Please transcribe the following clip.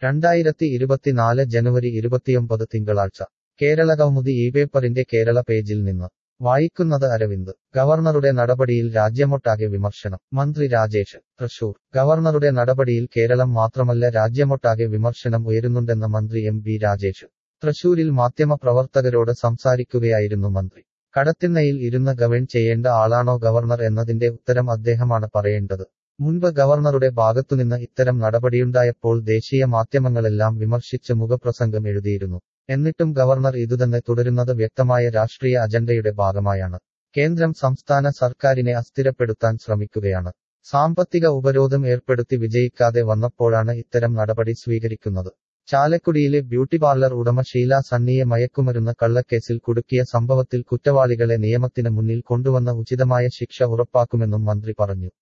രണ്ടായിരത്തി ഇരുപത്തിനാല് ജനുവരി ഇരുപത്തിയൊമ്പത് തിങ്കളാഴ്ച കേരളകൗമുദി ഈ പേപ്പറിന്റെ കേരള പേജിൽ നിന്ന് വായിക്കുന്നത് അരവിന്ദ് ഗവർണറുടെ നടപടിയിൽ രാജ്യമൊട്ടാകെ വിമർശനം മന്ത്രി രാജേഷ് തൃശൂർ ഗവർണറുടെ നടപടിയിൽ കേരളം മാത്രമല്ല രാജ്യമൊട്ടാകെ വിമർശനം ഉയരുന്നുണ്ടെന്ന് മന്ത്രി എം ബി രാജേഷ് തൃശൂരിൽ മാധ്യമപ്രവർത്തകരോട് സംസാരിക്കുകയായിരുന്നു മന്ത്രി കടത്തിണ്ണയിൽ ഇരുന്ന് ഗവേൺ ചെയ്യേണ്ട ആളാണോ ഗവർണർ എന്നതിന്റെ ഉത്തരം അദ്ദേഹമാണ് പറയേണ്ടത് മുൻപ് ഗവർണറുടെ ഭാഗത്തുനിന്ന് ഇത്തരം നടപടിയുണ്ടായപ്പോൾ ദേശീയ മാധ്യമങ്ങളെല്ലാം വിമർശിച്ച് മുഖപ്രസംഗം എഴുതിയിരുന്നു എന്നിട്ടും ഗവർണർ ഇതുതന്നെ തുടരുന്നത് വ്യക്തമായ രാഷ്ട്രീയ അജണ്ടയുടെ ഭാഗമായാണ് കേന്ദ്രം സംസ്ഥാന സർക്കാരിനെ അസ്ഥിരപ്പെടുത്താൻ ശ്രമിക്കുകയാണ് സാമ്പത്തിക ഉപരോധം ഏർപ്പെടുത്തി വിജയിക്കാതെ വന്നപ്പോഴാണ് ഇത്തരം നടപടി സ്വീകരിക്കുന്നത് ചാലക്കുടിയിലെ ബ്യൂട്ടി പാർലർ ഉടമ ഷീല സണ്ണിയെ മയക്കുമരുന്ന് കള്ളക്കേസിൽ കുടുക്കിയ സംഭവത്തിൽ കുറ്റവാളികളെ നിയമത്തിന് മുന്നിൽ കൊണ്ടുവന്ന ഉചിതമായ ശിക്ഷ ഉറപ്പാക്കുമെന്നും മന്ത്രി പറഞ്ഞു